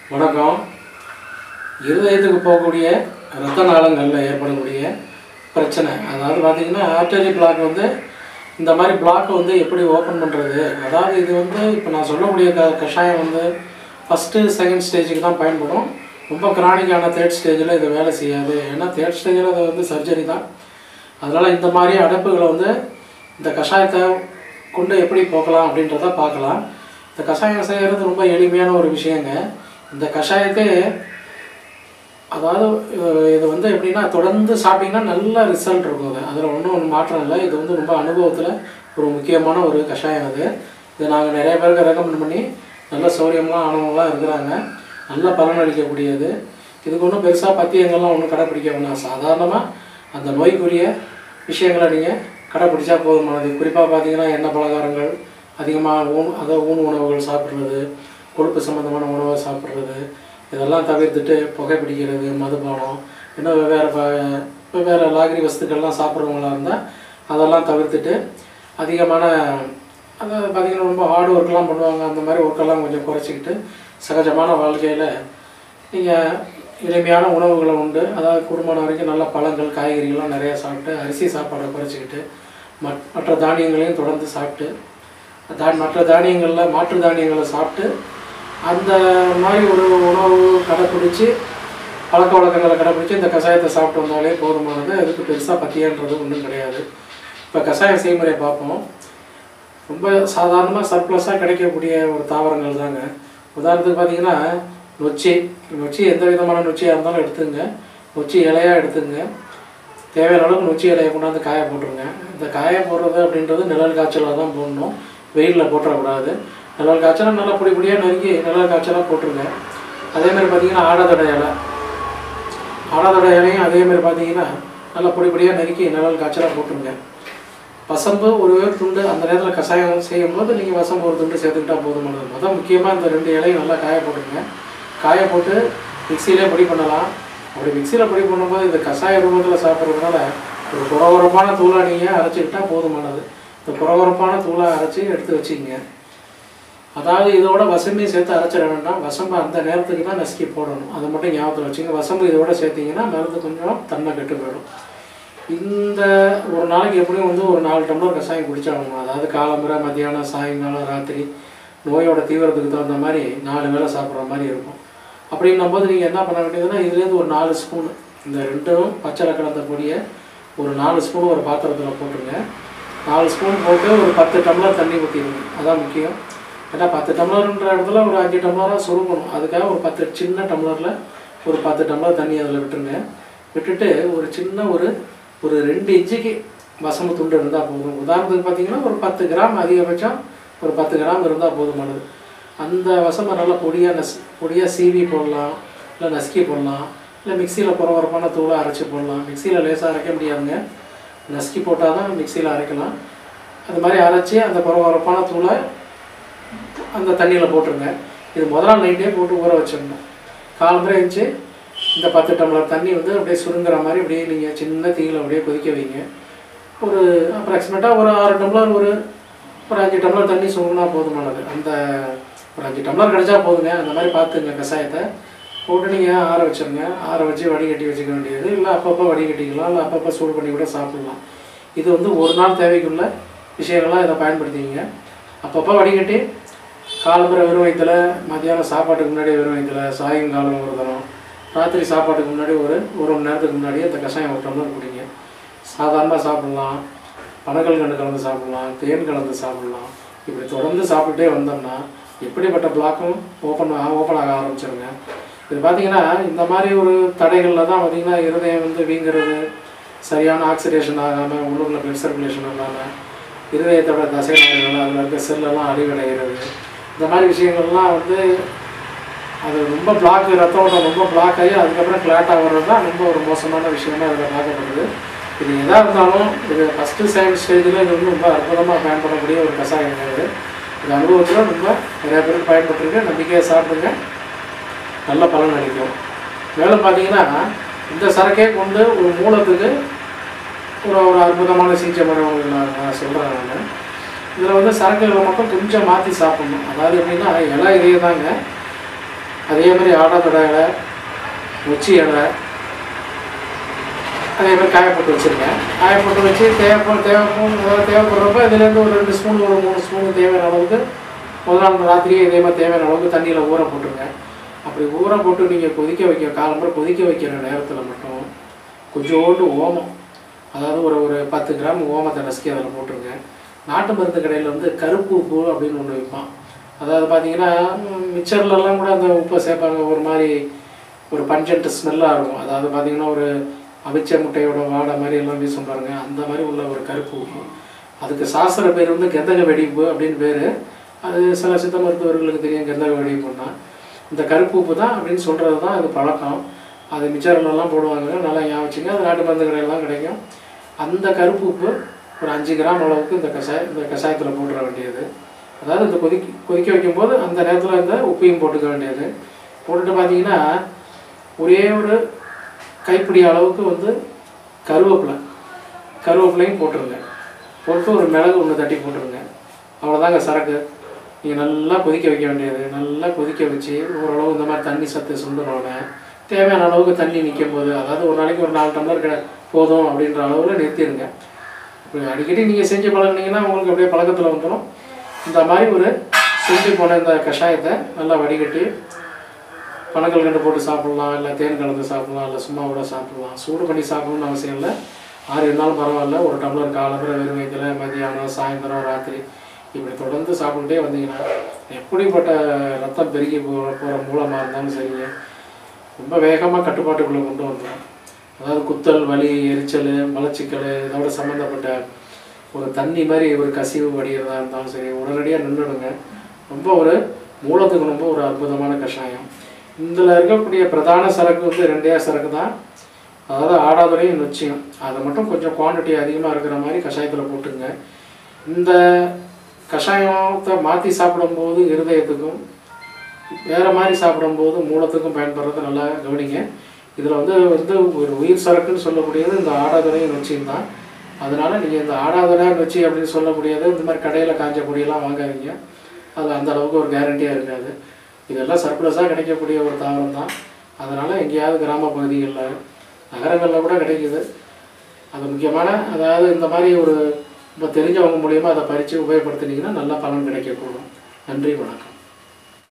வணக்கம் இருதயத்துக்கு போகக்கூடிய இரத்த நாளங்களில் ஏற்படக்கூடிய பிரச்சனை அதாவது பார்த்தீங்கன்னா ஆர்டரி பிளாக் வந்து இந்த மாதிரி பிளாக் வந்து எப்படி ஓப்பன் பண்ணுறது அதாவது இது வந்து இப்போ நான் சொல்லக்கூடிய க கஷாயம் வந்து ஃபஸ்ட்டு செகண்ட் ஸ்டேஜுக்கு தான் பயன்படும் ரொம்ப கிரானிக்கான தேர்ட் ஸ்டேஜில் இது வேலை செய்யாது ஏன்னா தேர்ட் ஸ்டேஜில் அது வந்து சர்ஜரி தான் அதனால் இந்த மாதிரி அடைப்புகளை வந்து இந்த கஷாயத்தை கொண்டு எப்படி போக்கலாம் அப்படின்றத பார்க்கலாம் இந்த கஷாயம் செய்கிறது ரொம்ப எளிமையான ஒரு விஷயங்க இந்த கஷாயத்தை அதாவது அஹ், இது வந்து எப்படின்னா தொடர்ந்து சாப்பிட்டீங்கன்னா நல்ல ரிசல்ட் இருக்கும் அது அதில் ஒன்றும் ஒன்றும் மாற்றம் இல்லை இது வந்து ரொம்ப அனுபவத்தில் ஒரு முக்கியமான ஒரு கஷாயம் அது இது நாங்கள் நிறைய பேருக்கு ரெக்கமெண்ட் பண்ணி நல்ல சௌரியம்லாம் ஆனவங்களாம் இருக்கிறாங்க நல்ல பலன் அளிக்கக்கூடியது இதுக்கு ஒன்றும் பெருசாக பத்தியங்கள்லாம் ஒன்றும் கடைப்பிடிக்க வேணாம் சாதாரணமாக அந்த நோய்க்குரிய விஷயங்களை நீங்கள் கடைப்பிடிச்சா போதுமானது குறிப்பாக பார்த்தீங்கன்னா எண்ணெய் பலகாரங்கள் அதிகமாக ஊன் அதாவது ஊன் உணவுகள் சாப்பிட்றது கொழுப்பு சம்மந்தமான உணவை சாப்பிட்றது இதெல்லாம் தவிர்த்துட்டு புகைப்பிடிக்கிறது மதுபானம் இன்னும் வெவ்வேறு ப- வெவ்வேறு லாகிரி வஸ்துக்கள்லாம் சாப்பிட்றவங்களா இருந்தால் அதெல்லாம் தவிர்த்துட்டு அதிகமான அதாவது பார்த்திங்கன்னா ரொம்ப ஹார்ட் ஒர்க்லாம் பண்ணுவாங்க அந்த மாதிரி ஒர்க்கெல்லாம் கொஞ்சம் குறைச்சிக்கிட்டு சகஜமான வாழ்க்கையில் நீங்கள் எளிமையான உணவுகளை உண்டு அதாவது குடும்பம் வரைக்கும் நல்ல பழங்கள் காய்கறிகள்லாம் நிறையா சாப்பிட்டு அரிசி சாப்பாடை குறைச்சிக்கிட்டு மட் மற்ற தானியங்களையும் தொடர்ந்து சாப்பிட்டு தா மற்ற தானியங்களில் மாற்று தானியங்களை சாப்பிட்டு அந்த மாதிரி ஒரு உணவு கடைப்பிடிச்சி பழக்க வழக்கங்களை கடைப்பிடிச்சி இந்த கஷாயத்தை சாப்பிட்டு வந்தாலே போதுமானது அதுக்கு பெருசாக பத்தியன்றது ஒன்றும் கிடையாது இப்போ கஷாயம் செய்முறையை பார்ப்போம் ரொம்ப சாதாரணமாக சர்ப்ளஸாக கிடைக்கக்கூடிய ஒரு தாவரங்கள் தாங்க உதாரணத்துக்கு பார்த்தீங்கன்னா நொச்சி நொச்சி எந்த விதமான நொச்சியாக இருந்தாலும் எடுத்துங்க நொச்சி இலையாக எடுத்துங்க தேவையான அளவுக்கு நொச்சி இலையை கொண்டாந்து காய போட்டுருங்க இந்த காய போடுறது அப்படின்றது நிழல் காய்ச்சலாக தான் போடணும் வெயிலில் போட்டுறக்கூடாது நிழல் காய்ச்சலாக நல்லா பொடி பொடியாக நறுக்கி நிழல் காய்ச்சலாக போட்டுருங்க அதே மாதிரி பார்த்தீங்கன்னா ஆடாதோட இலை ஆடாதோட இலையும் அதே மாதிரி பார்த்தீங்கன்னா நல்லா பொடி பொடியாக நறுக்கி நிழல் காய்ச்சலாக போட்டுருங்க வசம்பு ஒரு துண்டு அந்த நேரத்தில் கஷாயம் செய்யும்போது நீங்கள் வசம்பு ஒரு துண்டு சேர்த்துக்கிட்டா போதுமானது முதல் முக்கியமாக இந்த ரெண்டு இலையும் நல்லா காய போட்டுருங்க காய போட்டு மிக்சியிலே பொடி பண்ணலாம் அப்படி மிக்சியில் பொடி பண்ணும்போது இந்த கஷாய ரூபத்தில் சாப்பிட்றதுனால ஒரு குறகுறப்பான தூளை நீங்கள் அரைச்சிக்கிட்டா போதுமானது இந்த குறகுறப்பான தூளை அரைச்சி எடுத்து வச்சுக்கங்க அதாவது இதோட வசம்பையும் சேர்த்து அரைச்சிட வேண்டாம் வசம்பு அந்த நேரத்துக்கு தான் நசுக்கி போடணும் அதை மட்டும் ஞாபகத்தில் வச்சுங்க வசம்பு இதோட சேர்த்தீங்கன்னா மருந்து கொஞ்சம் தன்மை கெட்டு போயிடும் இந்த ஒரு நாளைக்கு எப்படியும் வந்து ஒரு நாலு டம்ளர் கஷாயம் குடிச்சாகணும் அதாவது காலம்பரை மத்தியானம் சாயங்காலம் ராத்திரி நோயோட தீவிரத்துக்கு தகுந்த மாதிரி நாலு வேளை சாப்பிட்ற மாதிரி இருக்கும் அப்படின்னும் போது நீங்கள் என்ன பண்ண வேண்டியதுன்னா இதுலேருந்து ஒரு நாலு ஸ்பூன் இந்த ரெண்டும் பச்சளை கலந்த பொடியை ஒரு நாலு ஸ்பூன் ஒரு பாத்திரத்தில் போட்டுருங்க நாலு ஸ்பூன் போட்டு ஒரு பத்து டம்ளர் தண்ணி ஊற்றிடுங்க அதான் முக்கியம் ஏன்னா பத்து டம்ளர்ன்ற இடத்துல ஒரு அஞ்சு டம்ளராக சுருங்கணும் அதுக்காக ஒரு பத்து சின்ன டம்ளரில் ஒரு பத்து டம்ளர் தண்ணி அதில் விட்டுருங்க விட்டுட்டு ஒரு சின்ன ஒரு ஒரு ரெண்டு இன்ச்சுக்கு வசம்பு துண்டு இருந்தால் போதும் உதாரணத்துக்கு பார்த்தீங்கன்னா ஒரு பத்து கிராம் அதிகபட்சம் ஒரு பத்து கிராம் இருந்தால் போதுமானது அந்த வசம்பை நல்லா பொடியாக நஸ் பொடியாக சீவி போடலாம் இல்லை நசுக்கி போடலாம் இல்லை மிக்சியில் குறவரப்பான தூளை அரைச்சி போடலாம் மிக்சியில் லேசாக அரைக்க முடியாதுங்க நசுக்கி போட்டால் தான் மிக்சியில் அரைக்கலாம் அது மாதிரி அரைச்சி அந்த குறவரப்பான தூளை அந்த தண்ணியில் போட்டுருங்க இது முதல் நாள் நைட்டே போட்டு ஊற வச்சிடணும் காலம்பரை எழுந்துச்சு இந்த பத்து டம்ளர் தண்ணி வந்து அப்படியே சுருங்குற மாதிரி அப்படியே நீங்கள் சின்ன தீயில அப்படியே கொதிக்க வைங்க ஒரு அப்ராக்சிமேட்டாக ஒரு ஆறு டம்ளர் ஒரு ஒரு அஞ்சு டம்ளர் தண்ணி சுருங்கினா போதுமானது அந்த ஒரு அஞ்சு டம்ளர் கிடைச்சா போதுங்க அந்த மாதிரி பார்த்துங்க கஷாயத்தை போட்டு நீங்கள் ஆற வச்சிருங்க ஆற வச்சு வடிகட்டி வச்சுக்க வேண்டியது இல்லை அப்பப்போ வடிகட்டிக்கலாம் இல்லை அப்பப்போ சூடு பண்ணி கூட சாப்பிடலாம் இது வந்து ஒரு நாள் தேவைக்குள்ள விஷயங்கள்லாம் இதை பயன்படுத்திங்க அப்பப்போ வடிகட்டி காலம்புற வெறும் வயிற்றுல மத்தியானம் சாப்பாட்டுக்கு முன்னாடி வெறும் வயிற்றுல சாயங்காலம் ஒரு தரம் ராத்திரி சாப்பாட்டுக்கு முன்னாடி ஒரு ஒரு மணி நேரத்துக்கு முன்னாடி அந்த கஷாயம் ஒரு டம்ளர் குடிங்க சாதாரணமாக சாப்பிடலாம் பனங்கள் கண்டு கலந்து சாப்பிடலாம் தேன் கலந்து சாப்பிடலாம் இப்படி தொடர்ந்து சாப்பிட்டுட்டே வந்தோம்னா எப்படிப்பட்ட பிளாக்கும் ஓப்பன் ஓப்பன் ஆக ஆரம்பிச்சிருங்க இது பார்த்தீங்கன்னா இந்த மாதிரி ஒரு தடைகளில் தான் பார்த்தீங்கன்னா இருதயம் வந்து வீங்கிறது சரியான ஆக்சிடேஷன் ஆகாமல் உள்ளுக்குள்ள பிளட் சர்க்குலேஷன் இல்லாமல் இருதயத்தோட தசை நாடுகள் அதில் இருக்க செல்லெல்லாம் அழிவடைகிறது இந்த மாதிரி விஷயங்கள்லாம் வந்து அது ரொம்ப பிளாக் ரத்த ஓட்டம் ரொம்ப பிளாக் ஆகி அதுக்கப்புறம் கிளாட்டாக வர்றது தான் ரொம்ப ஒரு மோசமான விஷயமா அதில் பார்க்கப்படுது இது எதாக இருந்தாலும் இது ஃபஸ்ட்டு செகண்ட் ஸ்டேஜில் இது வந்து ரொம்ப அற்புதமாக பயன்படக்கூடிய ஒரு கஷாயம் இது இது அனுபவத்தில் ரொம்ப நிறைய பேருக்கு பயன்பட்டுருக்கு நம்பிக்கையாக சாப்பிடுங்க நல்ல பலன் அளிக்கும் மேலும் பார்த்தீங்கன்னா இந்த சரக்கே கொண்டு ஒரு மூலத்துக்கு ஒரு ஒரு அற்புதமான சிகிச்சை முறை உங்களுக்கு நான் நான் சொல்கிறேன் நான் இதில் வந்து சரக்குகளை மட்டும் கொஞ்சம் மாற்றி சாப்பிடணும் அதாவது எப்படின்னா இலை இதே தாங்க அதே மாதிரி ஆடாத்தொடை இலை நொச்சி இலை அதே மாதிரி காயப்போட்டு வச்சுருக்கேன் காயப்போட்டு வச்சு தேவைப்போ தேவைப்போ அதாவது தேவைப்படுறப்ப இதுலேருந்து ஒரு ரெண்டு ஸ்பூன் ஒரு மூணு ஸ்பூன் தேவையான அளவுக்கு முதல் நாள் ராத்திரியே இதே மாதிரி தேவையான அளவுக்கு தண்ணியில் ஊற போட்டுருங்க அப்படி ஊற போட்டு நீங்கள் கொதிக்க வைக்க காலம்புற கொதிக்க வைக்கிற நேரத்தில் மட்டும் கொஞ்சோண்டு ஓமம் அதாவது ஒரு ஒரு பத்து கிராம் ஓமத்தை நசுக்கி அதில் போட்டுருங்க நாட்டு மருந்து கடையில் வந்து கருப்பு உப்பு அப்படின்னு ஒன்று விற்பான் அதாவது பார்த்தீங்கன்னா ம், மிச்சர்லலாம் கூட அந்த உப்பை சேர்ப்பாங்க ஒரு மாதிரி ஒரு பஞ்சன்ட் ஸ்மெல்லாக இருக்கும் அதாவது பார்த்தீங்கன்னா ஒரு அவிச்ச முட்டையோட வாடை மாதிரி எல்லாம் வீசும் பாருங்க அந்த மாதிரி உள்ள ஒரு கருப்பு உப்பு அதுக்கு சாஸ்திர பேர் வந்து கெந்தக வெடிப்பு அப்படின்னு பேர் அது சில சித்த மருத்துவர்களுக்கு தெரியும் கெந்தக வெடிப்புன்னா இந்த கருப்பு உப்பு தான் அப்படின்னு சொல்கிறது தான் அது பழக்கம் அது மிச்சர்லலாம் போடுவாங்க நல்லா ஞாபகம் வச்சுங்க அது நாட்டு மருந்து கடையிலாம் கிடைக்கும் அந்த கருப்பு உப்பு ஒரு அஞ்சு கிராம் அளவுக்கு இந்த கஷாய இந்த கஷாயத்தில் போட்டுற வேண்டியது அதாவது இந்த கொதிக்க கொதிக்க வைக்கும்போது அந்த நேரத்தில் இந்த உப்பையும் போட்டுக்க வேண்டியது போட்டுட்டு பார்த்தீங்கன்னா ஒரே ஒரு கைப்பிடி அளவுக்கு வந்து கருவேப்பிலை கருவேப்பிலையும் போட்டுருங்க போட்டு ஒரு மிளகு ஒன்று தட்டி போட்டுருங்க அவ்வளோதாங்க சரக்கு நீங்கள் நல்லா கொதிக்க வைக்க வேண்டியது நல்லா கொதிக்க வச்சு ஓரளவு இந்த மாதிரி தண்ணி சத்து சுண்டுனோடனே தேவையான அளவுக்கு தண்ணி நிற்கும் போது அதாவது ஒரு நாளைக்கு ஒரு நாலு டம்ளர் கிட போதும் அப்படின்ற அளவில் நிறுத்திடுங்க இப்படி அடிக்கடி நீங்கள் செஞ்சு பழகுனீங்கன்னா உங்களுக்கு அப்படியே பழக்கத்தில் வந்துடும் இந்த மாதிரி ஒரு சுண்டி போன இந்த கஷாயத்தை நல்லா வடிகட்டி பனங்கள் கண்டு போட்டு சாப்பிட்லாம் இல்லை தேன் கலந்து சாப்பிட்லாம் இல்லை சும்மா கூட சாப்பிட்லாம் சூடு பண்ணி சாப்பிடணும்னு அவசியம் இல்லை ஆறு இருந்தாலும் பரவாயில்ல ஒரு டம்ளர் காலம்புற வெறும் வயிற்றுல மதியானம் சாயந்தரம் ராத்திரி இப்படி தொடர்ந்து சாப்பிட்டுட்டே வந்தீங்கன்னா எப்படிப்பட்ட ரத்தம் பெருகி போ போகிற மூலமாக இருந்தாலும் சரிங்க ரொம்ப வேகமாக கட்டுப்பாட்டுக்குள்ளே கொண்டு வந்துடும் அதாவது குத்தல் வலி எரிச்சல் மலச்சிக்கல் இதோட சம்மந்தப்பட்ட ஒரு தண்ணி மாதிரி ஒரு கசிவு வடிகிறதா இருந்தாலும் சரி உடனடியாக நின்றுடுங்க ரொம்ப ஒரு மூலத்துக்கு ரொம்ப ஒரு அற்புதமான கஷாயம் இதில் இருக்கக்கூடிய பிரதான சரக்கு வந்து ரெண்டே சரக்கு தான் அதாவது ஆடாதுரையும் நொச்சியும் அதை மட்டும் கொஞ்சம் குவாண்டிட்டி அதிகமாக இருக்கிற மாதிரி கஷாயத்தில் போட்டுங்க இந்த கஷாயத்தை மாற்றி சாப்பிடும்போது இருதயத்துக்கும் வேறு மாதிரி சாப்பிடும்போது மூலத்துக்கும் பயன்படுறது நல்லா கவனிங்க இதில் வந்து வந்து ஒரு உயிர் சரக்குன்னு சொல்லக்கூடியது இந்த ஆடாதுரையும் நொச்சியும் தான் அதனால் நீங்கள் இந்த ஆடாதுரை நொச்சி அப்படின்னு சொல்லக்கூடியது இந்த மாதிரி கடையில் காஞ்ச பொடியெல்லாம் வாங்காதீங்க அது அந்த அளவுக்கு ஒரு கேரண்டியாக இருக்காது இதெல்லாம் சர்ப்ளஸாக கிடைக்கக்கூடிய ஒரு தாவரம் தான் அதனால் எங்கேயாவது கிராம பகுதிகளில் நகரங்களில் கூட கிடைக்குது அது முக்கியமான அதாவது இந்த மாதிரி ஒரு இப்போ தெரிஞ்சவங்க மூலியமாக அதை பறித்து உபயோகப்படுத்தினீங்கன்னா நல்ல பலன் கிடைக்கக்கூடும் நன்றி வணக்கம்